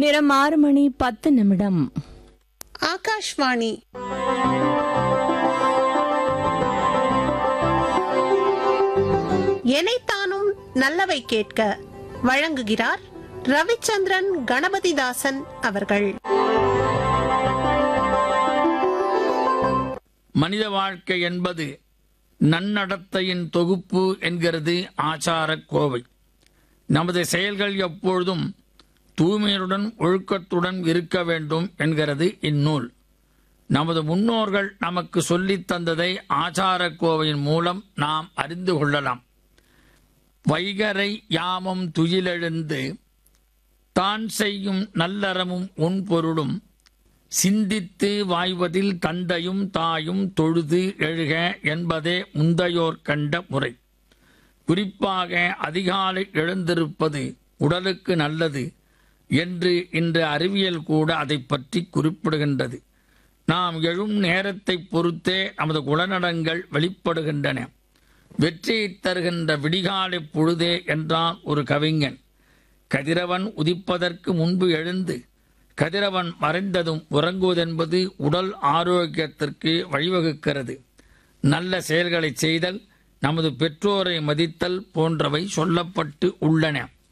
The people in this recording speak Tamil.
நேரம் ஆறு மணி பத்து நிமிடம் ஆகாஷ்வாணி எனைத்தானும் நல்லவை கேட்க வழங்குகிறார் ரவிச்சந்திரன் கணபதிதாசன் அவர்கள் மனித வாழ்க்கை என்பது நன்னடத்தையின் தொகுப்பு என்கிறது ஆச்சாரக் கோவை நமது செயல்கள் எப்பொழுதும் தூய்மையுடன் ஒழுக்கத்துடன் இருக்க வேண்டும் என்கிறது இந்நூல் நமது முன்னோர்கள் நமக்கு சொல்லித் தந்ததை ஆச்சாரக் கோவையின் மூலம் நாம் அறிந்து கொள்ளலாம் வைகரை யாமம் துயிலெழுந்து தான் செய்யும் நல்லறமும் உன் பொருளும் சிந்தித்து வாய்வதில் தந்தையும் தாயும் தொழுது எழுக என்பதே முந்தையோர் கண்ட முறை குறிப்பாக அதிகாலை எழுந்திருப்பது உடலுக்கு நல்லது என்று இன்று அறிவியல் கூட அதை பற்றி குறிப்பிடுகின்றது நாம் எழும் நேரத்தை பொறுத்தே நமது குணநடங்கள் வெளிப்படுகின்றன வெற்றியை தருகின்ற விடிகாலை பொழுதே என்றான் ஒரு கவிஞன் கதிரவன் உதிப்பதற்கு முன்பு எழுந்து கதிரவன் மறைந்ததும் உறங்குவதென்பது உடல் ஆரோக்கியத்திற்கு வழிவகுக்கிறது நல்ல செயல்களை செய்தல் நமது பெற்றோரை மதித்தல் போன்றவை சொல்லப்பட்டு உள்ளன